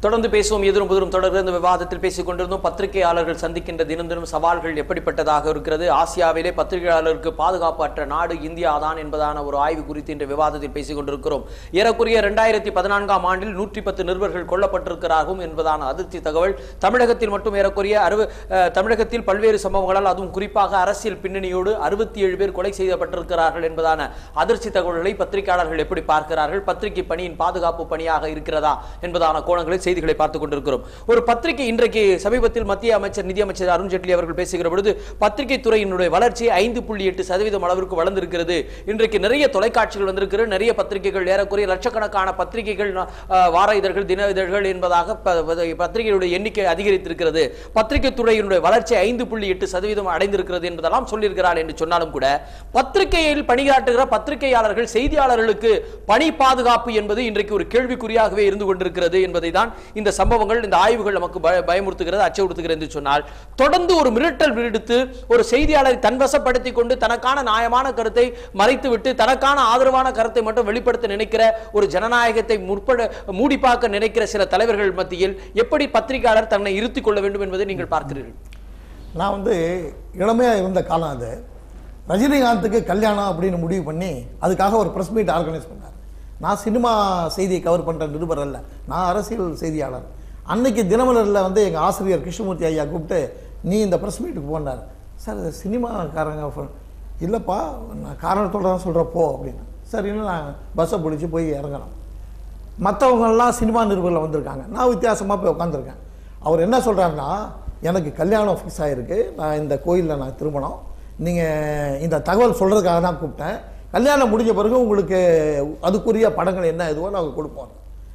தொடர்ந்து பேசுவோம் எதிரும் புதிரும் தொடர்ந்து இந்த விவாதத்தில் பேசிக் கொண்டிருந்தோம் பத்திரிகையாளர்கள் சந்திக்கின்ற தினம் தினம் சவால்கள் எப்படிப்பட்டதாக இருக்கிறது ஆசியாவிலே பத்திரிகையாளருக்கு பாதுகாப்பு அற்ற நாடு இந்தியா தான் என்பதான ஒரு ஆய்வு குறித்து இந்த விவாதத்தில் பேசிக் கொண்டிருக்கிறோம் ஏறக்குறைய இரண்டாயிரத்தி பதினான்காம் ஆண்டில் நூற்றி பத்து நிருபர்கள் கொல்லப்பட்டிருக்கிறார்கள் என்பதான அதிர்ச்சி தகவல் தமிழகத்தில் மட்டும் ஏறக்குறைய அறுப அஹ், தமிழகத்தில் பல்வேறு சம்பவங்களால் அதுவும் குறிப்பாக அரசியல் பின்னணியோடு அறுபத்தி ஏழு பேர் கொலை செய்யப்பட்டிருக்கிறார்கள் என்பதான அதிர்ச்சி தகவல்களை பத்திரிகையாளர்கள் எப்படி பார்க்கிறார்கள் பத்திரிகை பணியின் பாதுகாப்பு பணியாக இருக்கிறதா என்பதான கோணங்களில் செய்திகளை பார்த்துக் கொண்டிருக்கிறோம் ஒரு பத்திரிகை இன்றைக்கு சமீபத்தில் மத்திய அமைச்சர் நிதியமைச்சர் அருண் ஜேட்லி அவர்கள் பேசுகிற பொழுது பத்திரிகை துறையினுடைய வளர்ச்சி ஐந்து புள்ளி எட்டு சதவீதம் அளவிற்கு வளர்ந்திருக்கிறது இன்றைக்கு நிறைய தொலைக்காட்சிகள் வந்திருக்கிறது நிறைய பத்திரிகைகள் ஏறக்குறைய லட்சக்கணக்கான பத்திரிகைகள் அஹ், வார இதழ்கள் தின இதழ்கள் என்பதாக ப- ப- பத்திரிகைகளுடைய எண்ணிக்கை அதிகரித்திருக்கிறது பத்திரிகை துறையினுடைய வளர்ச்சி ஐந்து புள்ளி எட்டு சதவீதம் அடைந்திருக்கிறது என்பதெல்லாம் சொல்லியிருக்கிறார் என்று சொன்னாலும் கூட பத்திரிகையில் பணியாற்றுகிற பத்திரிகையாளர்கள் செய்தியாளர்களுக்கு பணி பாதுகாப்பு என்பது இன்றைக்கு ஒரு கேள்விக்குறியாகவே இருந்து கொண்டிருக்கிறது என்பதை தான் இந்த சம்பவங்கள் இந்த ஆய்வுகள் நமக்கு பய- பயமுறுத்துகிறது அச்சமுறுத்துகிறது என்று சொன்னால் தொடர்ந்து ஒரு மிரட்டல் விடுத்து ஒரு செய்தியாளரை தன்வசப்படுத்தி கொண்டு தனக்கான நியாயமான கருத்தை மறைத்துவிட்டு தனக்கான ஆதரவான கருத்தை மட்டும் வெளிப்படுத்த நினைக்கிற ஒரு ஜனநாயகத்தை முற்பட மூடி பார்க்க நினைக்கிற சில தலைவர்கள் மத்தியில் எப்படி பத்திரிகையாளர் தன்னை இருத்திக் கொள்ள வேண்டும் என்பதை நீங்கள் பார்க்கிறீர்கள் நான் வந்து இளமையாக இருந்த காலம் அது ரஜினிகாந்துக்கு கல்யாணம் அப்படின்னு முடிவு பண்ணி அதுக்காக ஒரு ப்ரெஸ் மீட் ஆர்கனைஸ் பண்ணார் நான் சினிமா செய்தியை கவர் பண்ணுற நிருபர் அல்ல நான் அரசியல் செய்தியாளர் அன்னைக்கு தினமலரில் வந்து எங்கள் ஆசிரியர் கிருஷ்ணமூர்த்தி ஐயா கூப்பிட்டு நீ இந்த ப்ரெஸ் மீட்டுக்கு போனார் சார் இது சினிமாக்காரங்க ஃப- இல்லைப்பா நான் காரணத்தோட தான் சொல்கிறேன் போ அப்படின்னு சரின்னு நான் பஸ்ஸை பிடிச்சி போய் இறங்கணும் மற்றவங்கெல்லாம் சினிமா நிருபரில் வந்திருக்காங்க நான் வித்தியாசமாக போய் உட்காந்துருக்கேன் அவர் என்ன சொல்கிறாருன்னா எனக்கு கல்யாணம் ஃபிக்ஸ் ஆகிருக்கு நான் இந்த கோயிலில் நான் திருமணம் நீங்கள் இந்த தகவல் சொல்கிறதுக்காக தான் கூப்பிட்டேன் கல்யாணம் முடிஞ்ச பிறகு உங்களுக்கு அதுக்குரிய படங்கள் என்ன எதுவோ நாங்கள் கொடுப்போம்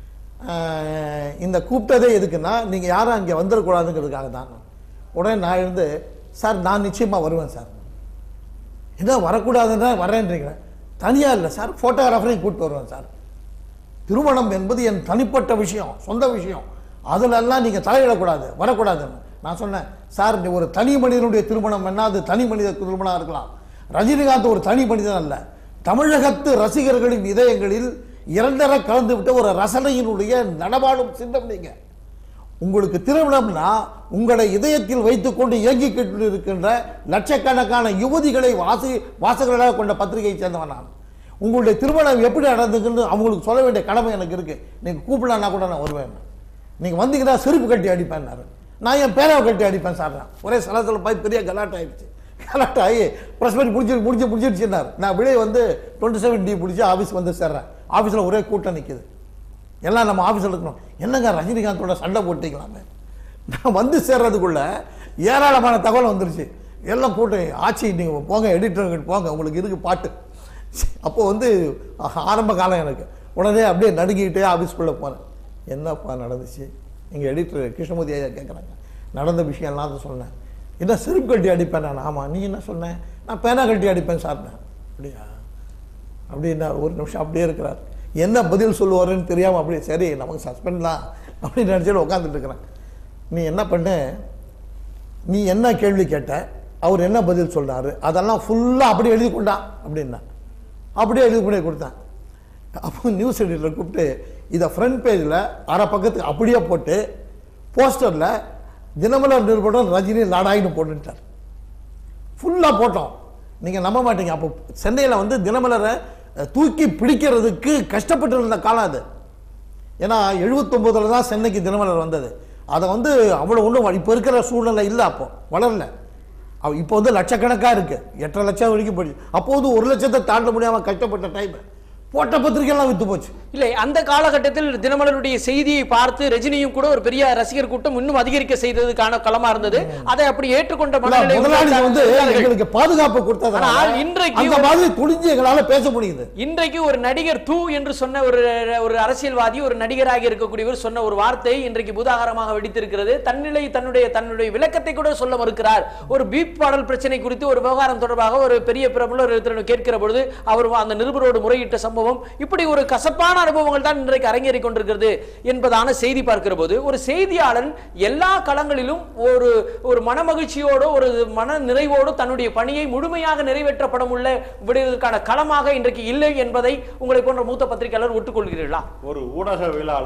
ஆஹ் இந்த கூப்பிட்டதே எதுக்குன்னா நீங்கள் யாரும் அங்கே வந்துடக்கூடாதுங்கிறதுக்காக தான் உடனே நான் இருந்து சார் நான் நிச்சயமாக வருவேன் சார் என்ன வரக்கூடாதுன்னா வரேன்றீங்க தனியாக இல்லை சார் ஃபோட்டோகிராஃபரையும் கூப்பிட்டு வருவேன் சார் திருமணம் என்பது என் தனிப்பட்ட விஷயம் சொந்த விஷயம் அதிலெல்லாம் நீங்கள் தலையிடக்கூடாது வரக்கூடாதுன்னு நான் சொன்னேன் சார் நீ ஒரு தனி மனிதனுடைய திருமணம் என்ன அது தனி மனித திருமணம் இருக்கலாம் ரஜினிகாந்த் ஒரு தனி மனிதன் அல்ல தமிழகத்து ரசிகர்களின் இதயங்களில் இரண்டரை கலந்து விட்ட ஒரு ரசனையினுடைய நடமாடும் சின்னம் நீங்க உங்களுக்கு திருமணம்னா உங்களை இதயத்தில் வைத்துக்கொண்டு இயங்கிக் கொண்டு இருக்கின்ற லட்சக்கணக்கான யுவதிகளை வாசி வாசகர்களாக கொண்ட பத்திரிகையை சேர்ந்தவன் நான் உங்களுடைய திருமணம் எப்படி நடந்துக்குன்னு அவங்களுக்கு சொல்ல வேண்டிய கடமை எனக்கு இருக்கு நீங்க கூப்பிடலன்னா கூட நான் வருவேன் நீங்க வந்தீங்கன்னா செருப்பு கட்டி அடிப்பேன்னாரு நான் என் பேராவை கட்டி அடிப்பேன் சார் ஒரே சலத்தில் போய் பெரிய கலாட் ஆயிடுச்சு கலாட் ஆகி ப்ரெஸ் பண்ணி முடிச்சு முடிச்சு முடிச்சிடுச்சுன்னாரு நான் விலை வந்து டுவெண்ட்டி செவன் டி பிடிச்சி ஆஃபீஸ் வந்து சேர்றேன் ஆஃபீஸில் ஒரே கூட்டம் நிற்குது எல்லாம் நம்ம ஆஃபீஸில் இருக்கணும் என்னங்க ரஜினிகாந்தோட சண்டை போட்டிக்கலாமே நான் வந்து சேர்றதுக்குள்ள ஏராளமான தகவல் வந்துருச்சு எல்லாம் போட்டு ஆட்சி நீங்கள் போங்க எடிட்டர்கிட்ட போங்க உங்களுக்கு இருக்கு பாட்டு அப்போ வந்து ஆரம்ப காலம் எனக்கு உடனே அப்படியே நடுங்கிக்கிட்டே ஆஃபீஸ்க்குள்ளே போனேன் என்னப்பா நடந்துச்சு எங்கள் எடிட்டர் கிருஷ்ணமூர்த்தி ஐயா கேட்குறாங்க நடந்த விஷயம்லாம் அதை சொன்னேன் என்ன செருப்பு கட்டி அடிப்பேன் நான் ஆமாம் நீ என்ன சொன்னேன் நான் பேனா கட்டி அடிப்பேன் சார் நான் அப்படியா அப்படின்னா ஒரு நிமிஷம் அப்படியே இருக்கிறார் என்ன பதில் சொல்லுவாருன்னு தெரியாமல் அப்படியே சரி நமக்கு சஸ்பெண்ட் தான் அப்படின்னு நினச்சிட்டு உட்காந்துட்டு இருக்கிறேன் நீ என்ன பண்ணு நீ என்ன கேள்வி கேட்ட அவர் என்ன பதில் சொன்னார் அதெல்லாம் ஃபுல்லாக அப்படியே எழுதி கொண்டான் அப்படின்னா அப்படியே எழுதி கொண்டே கொடுத்தேன் அப்போ நியூஸ் எடிட்டர் கூப்பிட்டு இதை ஃப்ரண்ட் பேஜில் அரை பக்கத்துக்கு அப்படியே போட்டு போஸ்டரில் தினமலர் நிருபணம் ரஜினி லாடாயின்னு போட்டுட்டார் ஃபுல்லாக போட்டோம் நீங்கள் நம்ப மாட்டீங்க அப்போ சென்னையில் வந்து தினமலரை அஹ், தூக்கி பிடிக்கிறதுக்கு கஷ்டப்பட்டு இருந்த காலம் அது ஏன்னா எழுபத்தொம்போதில் தான் சென்னைக்கு தினமலர் வந்தது அதை வந்து அவ்வளோ ஒன்றும் இப்போ இருக்கிற சூழ்நிலை இல்லை அப்போ வளரல அவ இப்போ வந்து லட்சக்கணக்காக இருக்குது எட்டரை லட்சம் வரைக்கும் போயிடுச்சு அப்போ வந்து ஒரு லட்சத்தை தாண்ட முடியாமல் கஷ்டப்பட்ட டைம் போட்ட பத்திரிக்கைலாம் விற்று போச்சு இல்லை அந்த காலகட்டத்தில் தினமலருடைய செய்தியை பார்த்து ரஜினியும் கூட ஒரு பெரிய ரசிகர் கூட்டம் இன்னும் அதிகரிக்க செய்ததுக்கான களமா இருந்தது அதை அப்படி ஏற்றுக்கொண்ட இல்ல, மனநிலை முதலாளிங்க வந்து இருந்தார்கள். எங்களுக்கு பாதுகாப்பு கொடுத்ததுனால ஆனால் இன்றைக்கு அந்த ஒரு- மாதிரி துணிஞ்சு எங்களால பேச முடியுது இன்றைக்கு ஒரு நடிகர் தூ என்று சொன்ன ஒரு ஒரு அரசியல்வாதி ஒரு நடிகராக இருக்கக்கூடியவர் சொன்ன ஒரு வார்த்தை இன்றைக்கு பூதாகரமாக வெடித்திருக்கிறது தன்னிலை தன்னுடைய தன்னுடைய விளக்கத்தை கூட சொல்ல மறுக்கிறார் ஒரு பீப் பாடல் பிரச்சனை குறித்து ஒரு விவகாரம் தொடர்பாக ஒரு பெரிய பிரபலர் ஒருத்தரிடம் கேட்கிற பொழுது அவர் அந்த நிருபரோடு முறையிட்ட சம்பவம் இப்படி ஒரு கசப்பான அனுபவங்கள் தான் இன்றைக்கு அரங்கேறிக் கொண்டிருக்கிறது என்பதான செய்தி பார்க்கிற போது ஒரு செய்தியாளன் எல்லா களங்களிலும் ஒரு ஒரு மனமகிழ்ச்சியோடு ஒரு மன நிறைவோடு தன்னுடைய பணியை முழுமையாக நிறைவேற்றப்படும் உள்ள விடுவதற்கான களமாக இன்றைக்கு இல்லை என்பதை உங்களை போன்ற மூத்த பத்திரிகையாளர் ஒட்டுக்கொள்கிறீர்களா ஒரு ஊடகவியலாளர்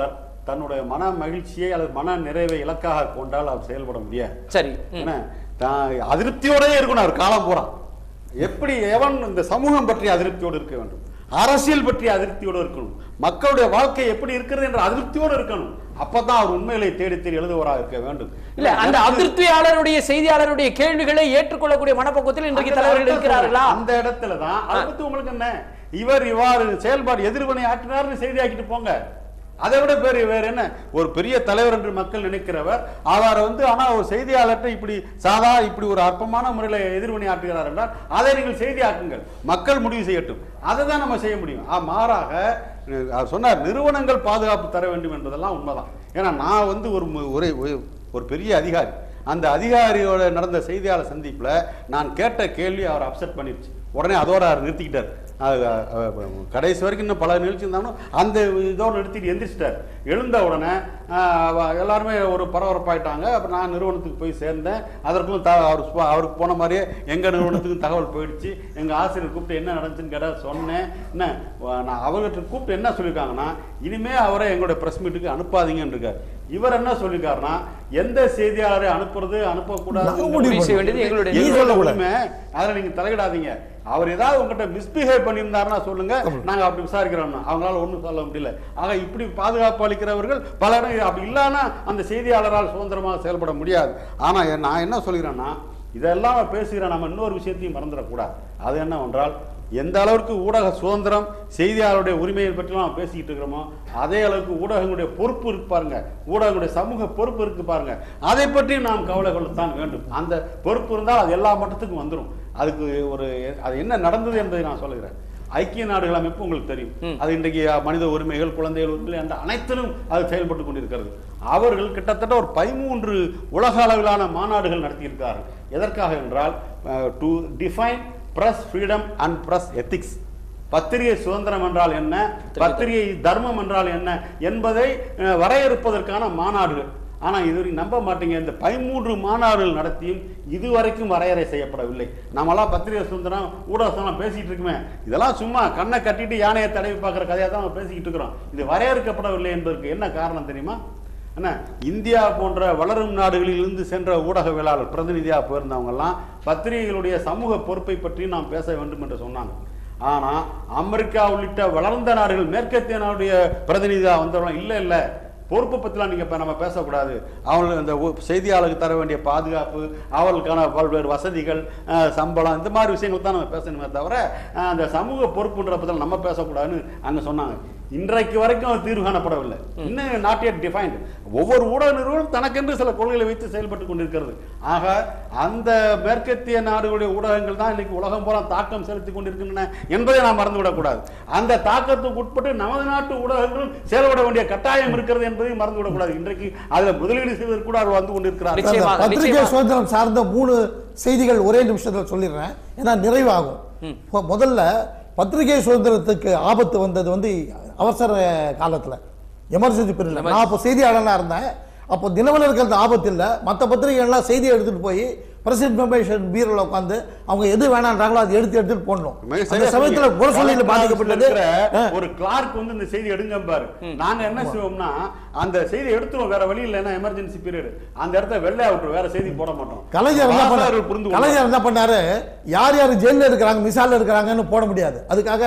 தன்னுடைய மன மகிழ்ச்சியை அல்லது மன நிறைவை இலக்காக கொண்டால் அவர் செயல்பட முடியாது சரி ம். என்ன தான் அதிருப்தியோடயே இருக்கணும் அவர் காலம் பூரா எப்படி எவன் இந்த சமூகம் பற்றி அதிருப்தியோடு இருக்க வேண்டும் அரசியல் பற்றி அதிருப்தியோடு இருக்கணும் மக்களுடைய வாழ்க்கை எப்படி இருக்கிறது என்ற அதிருப்தியோடு இருக்கணும் அப்பதான் அவர் உண்மைகளை தேடி தேடி எழுதுவராக இருக்க வேண்டும் இல்ல அந்த அதிருப்தியாளருடைய செய்தியாளருடைய கேள்விகளை ஏற்றுக்கொள்ளக்கூடிய மனப்பக்குவத்தில் இன்றைக்கு அந்த தலைவர்கள் இடத்துல இருக்கிறார்களா அந்த இடத்துல தான் அதை பத்தி உங்களுக்கு என்ன இவர் இவ்வாறு செயல்பாடு எதிர்வினை ஆற்றினார்னு செய்தி ஆக்கிட்டு போங்க அதை விட பேர் வேற என்ன ஒரு பெரிய தலைவர் என்று மக்கள் நினைக்கிறவர் அவரை வந்து ஆனா ஒரு செய்தியாளர்கிட்ட இப்படி சாதா இப்படி ஒரு அற்பமான முறையில் எதிர்வினை ஆற்றுகிறார் என்றால் அதை நீங்கள் செய்தி ஆக்குங்கள் மக்கள் முடிவு செய்யட்டும் அதை தான் நம்ம செய்ய முடியும் ஆ, மாறாக அஹ், அவர் சொன்னார் நிறுவனங்கள் பாதுகாப்பு தர வேண்டும் என்பதெல்லாம் உண்மைதான் ஏன்னா நான் வந்து ஒரு மு- ஒரு ஒரு- ஒரு பெரிய அதிகாரி அந்த அதிகாரியோட நடந்த செய்தியாளர் சந்திப்புல நான் கேட்ட கேள்வி அவர் அப்செட் பண்ணிருச்சு உடனே அதோட அவர் நிறுத்திக்கிட்டார் அது, அஹ், அஹ், கடைசி வரைக்கும் இன்னும் பல நிகழ்ச்சி இருந்தாலும் அந்த இதோட நிறுத்திட்டு எந்திரிச்சிட்டார் எழுந்த உடனே அஹ், அவ- எல்லாருமே ஒரு பரபரப்பாயிட்டாங்க அப்புறம் நான் நிறுவனத்துக்கு போய் சேர்ந்தேன் அதற்கும் த அவர் சும்மா- அவருக்கு போன மாதிரியே எங்க நிறுவனத்துக்கும் தகவல் போயிடுச்சு எங்க ஆசிரியர் கூப்பிட்டு என்ன நடந்துச்சுன்னு கேட்டா சொன்னேன் என்ன வ- நான் அவர்கிட்ட கூப்பிட்டு என்ன சொல்லியிருக்காங்கன்னா இனிமே அவரை எங்களுடைய பிரஸ் மீட்டுக்கு அனுப்பாதீங்கன்னு இருக்கார் இவர் என்ன சொல்லியிருக்காருன்னா எந்த செய்தியாளரை அனுப்புறது அனுப்பக்கூடாது நாங்க முடிவு முடிவு செய்ய வேண்டியது எங்களுடைய நீ எங்களோட சொல்லக்கூடாது. உரிமை அதுல நீங்க தலையிடாதீங்க அவர் ஏதாவது உங்ககிட்ட மிஸ்பிஹேவ் பண்ணியிருந்தாருன்னா சொல்லுங்க நாங்க அப்படி விசாரிக்கிறோம்னா அவங்களால ஒண்ணும் சொல்ல முடியல ஆக இப்படி பாதுகாப்பு அளிக்கிறவர்கள் பல இடம் அப்படி இல்லைன்னா அந்த செய்தியாளரால் சுதந்திரமாக செயல்பட முடியாது ஆனா எ- நான் என்ன சொல்கிறேன்னா இதெல்லாம் பேசுகிற நம்ம இன்னொரு விஷயத்தையும் மறந்துடக்கூடாது அது என்னவென்றால் எந்த அளவுக்கு ஊடக சுதந்திரம் செய்தியாளருடைய உரிமையை பற்றிலாம் நம்ம பேசிக்கிட்டு இருக்கிறோமோ அதே அளவுக்கு ஊடகங்களுடைய பொறுப்பு இருக்கு பாருங்க ஊடகங்களுடைய சமூக பொறுப்பு இருக்கு பாருங்க அதை பற்றி நாம் கவலை கொள்ளத்தான் வேண்டும் அந்த பொறுப்பு இருந்தால் அது எல்லா மட்டத்துக்கும் வந்துடும் அதுக்கு ஒரு அது என்ன நடந்தது என்பதை நான் சொல்லுகிறேன் ஐக்கிய நாடுகள் அமைப்பு உங்களுக்கு தெரியும் அது இன்றைக்கு மனித உரிமைகள் குழந்தைகள் உரிமை என்ற அனைத்திலும் அது செயல்பட்டு கொண்டிருக்கிறது அவர்கள் கிட்டத்தட்ட ஒரு பதிமூன்று உலக அளவிலான மாநாடுகள் நடத்தியிருக்கிறார்கள் எதற்காக என்றால் to define press freedom and press ethics பத்திரிகை சுதந்திரம் என்றால் என்ன பத்திரிகை தர்மம் என்றால் என்ன என்பதை அஹ், வரையறுப்பதற்கான மாநாடுகள் ஆனா இதுவரை நம்ப மாட்டீங்க இந்த பதிமூன்று மாநாடுகள் நடத்தியும் இதுவரைக்கும் வரையறை செய்யப்படவில்லை நம்மலாம் பத்திரிகை சுதந்திரம் ஊடக சுதந்திரம் பேசிட்டு இருக்குமே இதெல்லாம் சும்மா கண்ணை கட்டிட்டு யானையை தடவி பார்க்குற கதையாக தான் நம்ம பேசிக்கிட்டு இருக்கிறோம் இது வரையறுக்கப்படவில்லை என்பதற்கு என்ன காரணம் தெரியுமா என்ன இந்தியா போன்ற வளரும் நாடுகளிலிருந்து சென்ற ஊடகவியலாளர் பிரதிநிதியாக போயிருந்தவங்கெல்லாம் பத்திரிகைகளுடைய சமூக பொறுப்பை பற்றி நாம் பேச வேண்டும் என்று சொன்னாங்க ஆனா அமெரிக்கா உள்ளிட்ட வளர்ந்த நாடுகள் மேற்கத்திய நாடுடைய பிரதிநிதியாக வந்தவங்க இல்ல இல்ல பொறுப்பை பற்றிலாம் நீங்க இப்ப நம்ம பேசக்கூடாது அவங்களுக்கு அந்த ஊ- செய்தியாளருக்கு தர வேண்டிய பாதுகாப்பு அவர்களுக்கான பல்வேறு வசதிகள் அஹ், சம்பளம் இந்த மாதிரி விஷயங்கள் தான் நம்ம பேசணுமே தவிர அஹ், அந்த சமூக பொறுப்புன்ற பத்தில நம்ம பேசக்கூடாதுன்னு அங்க சொன்னாங்க இன்றைக்கு வரைக்கும் அது தீர்வு காணப்படவில்லை இன்னும் நாட் yet defined ஒவ்வொரு ஊடக நிறுவனம் தனக்கென்று சில கொள்கைகளை வைத்து செயல்பட்டு கொண்டிருக்கிறது ஆக அந்த மேற்கத்திய நாடுகளுடைய ஊடகங்கள் தான் இன்னைக்கு உலகம் பூரா தாக்கம் செலுத்தி கொண்டிருக்கின்றன என்பதை நாம் மறந்துவிடக்கூடாது அந்த தாக்கத்துக்கு உட்பட்டு நமது நாட்டு ஊடகங்களும் செயல்பட வேண்டிய கட்டாயம் இருக்கிறது என்பதையும் மறந்துவிடக்கூடாது இன்றைக்கு அதுல முதலீடு செய்வதற்கு கூட அவர் வந்து கொண்டிருக்கிறார் நிச்சயம். நிச்சயமாக, அந்த பத்திரிகை நிச்சயமாக. சுதந்திரம் சார்ந்த மூணு செய்திகள் ஒரே நிமிஷத்துல சொல்லிடுறேன் ஏன்னா நிறைவாகும் இப்போ முதல்ல பத்திரிகை சுதந்திரத்துக்கு ஆபத்து வந்தது வந்து அவசர காலத்துல எமர்ஜென்சி பீரியட்ல நான் அப்போ செய்தியாளனா இருந்தேன் அப்போ தினமலருக்கு அந்த ஆபத்து இல்லை மற்ற பத்திரிகைகள்லாம் செய்தியை எடுத்துட்டு போய் பிரஸ் இன்ஃபர்மேஷன் பீரோல உட்காந்து அவங்க எது வேணான்றாங்களோ அதை எடுத்து எடுத்துட்டு போடணும் மிக அந்த சரியா சமயத்துல சொன்னீங்க. முரசொலியில் பாதிக்கப்பட்டது இருக்கிற ஆ. ஒரு கிளார்க் வந்து இந்த செய்தி எடுங்க பாரு நாங்க என்ன செய்வோம்னா அந்த செய்தி எடுத்துருவோம் வேற வழி இல்லைன்னா எமர்ஜென்சி பீரியட் அந்த இடத்த வெள்ளை விட்டுரும் வேற செய்தி போட மாட்டோம் கலைஞர் என்ன பண்ணாரு வாசகர்கள் புரிந்து கொள்வார்கள். கலைஞர் என்ன பண்ணாரு யார் யார் ஜெயிலில் இருக்கிறாங்க மிசால இருக்கிறாங்கன்னு போட முடியாது அதுக்காக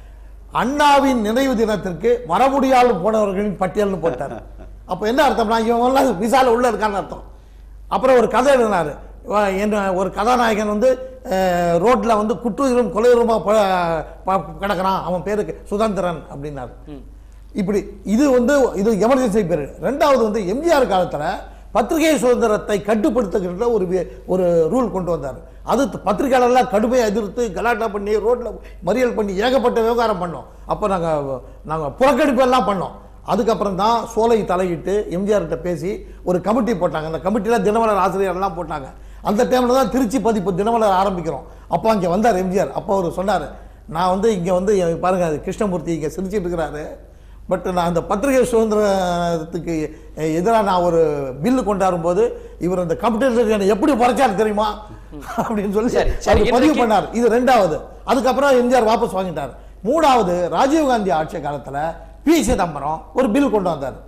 அண்ணாவின் நினைவு தினத்திற்கு வர முடியாமல் போனவர்களின் பட்டியல்னு போட்டார் அப்ப என்ன அர்த்தம்னா இவங்க எல்லாம் விசால உள்ள இருக்கான்னு அர்த்தம் அப்புறம் ஒரு கதை எழுதினாரு வ- என்ன ஒரு கதாநாயகன் வந்து அஹ், ரோட்ல வந்து குற்றுயிரும் கொலையுருமா ப- ப- கிடக்குறான் அவன் பேருக்கு சுதந்திரன் அப்படின்னாரு இப்படி இது வந்து இது எமர்ஜென்சி பீரியட் ரெண்டாவது வந்து எம்ஜிஆர் காலத்துல பத்திரிகை சுதந்திரத்தை கட்டுப்படுத்துகின்ற ஒரு வி- ஒரு ரூல் கொண்டு வந்தார் அது பத்திரிகையாளர்லாம் கடுமையாக எதிர்த்து கலாட்டா பண்ணி ரோட்ல மறியல் பண்ணி ஏகப்பட்ட விவகாரம் பண்ணோம் அப்போ நாங்க நாங்க புறக்கணிப்பு எல்லாம் பண்ணோம் அதுக்கப்புறம் தான் சோலை தலையிட்டு எம்ஜிஆர்கிட்ட பேசி ஒரு கமிட்டி போட்டாங்க அந்த கமிட்டியில் தினமலர் ஆசிரியர்லாம் போட்டாங்க அந்த டைம்ல தான் திருச்சி பதிப்பு தினமலர் ஆரம்பிக்கிறோம் அப்போ அங்கே வந்தார் எம்ஜிஆர் அப்போ அவர் சொன்னார் நான் வந்து இங்கே வந்து எ- பாருங்க அது கிருஷ்ணமூர்த்தி இங்கே சிரிச்சிட்டு இருக்கிறாரு பட் நான் அந்த பத்திரிகை சுதந்திரத்துக்கு எதிராக நான் ஒரு பில்லு கொண்டாடும் போது இவர் அந்த கம்ப்யூட்டர் என்னை எப்படி குறைச்சாரு தெரியுமா அப்படின்னு சொல்லி சரி, சரி, அவர் பதிவு இன்றைக்கு- பண்ணார் இது ரெண்டாவது அதுக்கப்புறம் எம்ஜிஆர் வாபஸ் வாங்கிட்டார் மூணாவது ராஜீவ்காந்தி ஆட்சி காலத்துல பி சிதம்பரம் ஒரு பில் கொண்டு வந்தார்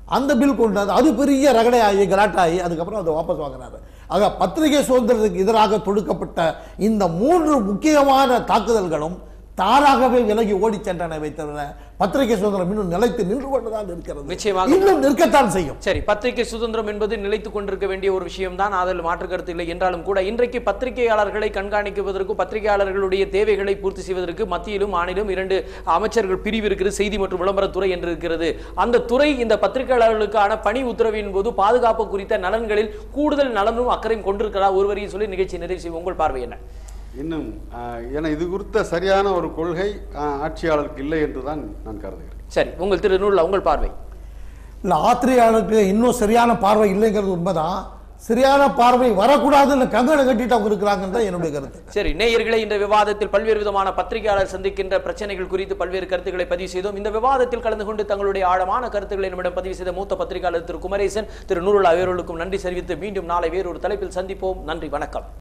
அந்த பில் கொண்டு வந்து அது பெரிய ரகடை ஆகி கலாட்டாகி அதுக்கப்புறம் அதை வாபஸ் வாங்குறாரு ஆக பத்திரிகை சுதந்திரத்துக்கு எதிராக தொடுக்கப்பட்ட இந்த மூன்று முக்கியமான தாக்குதல்களும் தாராகவே விலகி ஓடிச் சென்றனவை தவிர பத்திரிகை சுதந்திரம் இன்னும் நிலைத்து நின்று கொண்டுதான் இருக்கிறது நிச்சயமாக. இன்னும் நிற்கத்தான் செய்யும் சரி பத்திரிகை சுதந்திரம் என்பது நிலைத்துக் கொண்டிருக்க வேண்டிய ஒரு விஷயம்தான் அதில் மாற்று கருத்து இல்லை என்றாலும் கூட இன்றைக்கு பத்திரிகையாளர்களை கண்காணிக்குவதற்கும் பத்திரிகையாளர்களுடைய தேவைகளை பூர்த்தி செய்வதற்கு மத்தியிலும் மாநிலம் இரண்டு அமைச்சர்கள் பிரிவு இருக்கிறது செய்தி மற்றும் விளம்பரத்துறை என்று இருக்கிறது அந்த துறை இந்த பத்திரிகையாளர்களுக்கான பணி உத்தரவின் போது பாதுகாப்பு குறித்த நலன்களில் கூடுதல் நலனும் அக்கறையும் கொண்டிருக்கிறதா ஒருவரையும் சொல்லி நிகழ்ச்சி நிறைவு செய்வோம் உங்கள் பார்வை என்ன இன்னும் ஆஹ், ஏன்னா இது குறித்த சரியான ஒரு கொள்கை ஆஹ், ஆட்சியாளருக்கு இல்லை என்று தான் நான் கருதுகிறேன் சரி உங்கள் திரு நூல்ல உங்கள் பார்வை இல்லை ஆத்திரியாளருக்கு இன்னும் சரியான பார்வை இல்லைங்கிறது உண்மைதான் சரியான பார்வை வரக்கூடாதுன்னு கங்கணம் கட்டிட்டு அவங்க இருக்கிறாங்கன்னு தான் என்னுடைய கருத்து சரி நேயர்களே இந்த விவாதத்தில் பல்வேறு விதமான பத்திரிகையாளர் சந்திக்கின்ற பிரச்சனைகள் குறித்து பல்வேறு கருத்துக்களை பதிவு செய்தோம் இந்த விவாதத்தில் கலந்து கொண்டு தங்களுடைய ஆழமான கருத்துக்களை நம்மிடம் பதிவு செய்த மூத்த பத்திரிகையாளர் திரு குமரேசன் திரு நூருல்லா வேறொருக்கும் நன்றி தெரிவித்து மீண்டும் நாளை வேறொரு தலைப்பில் சந்திப்போம் நன்றி வணக்கம்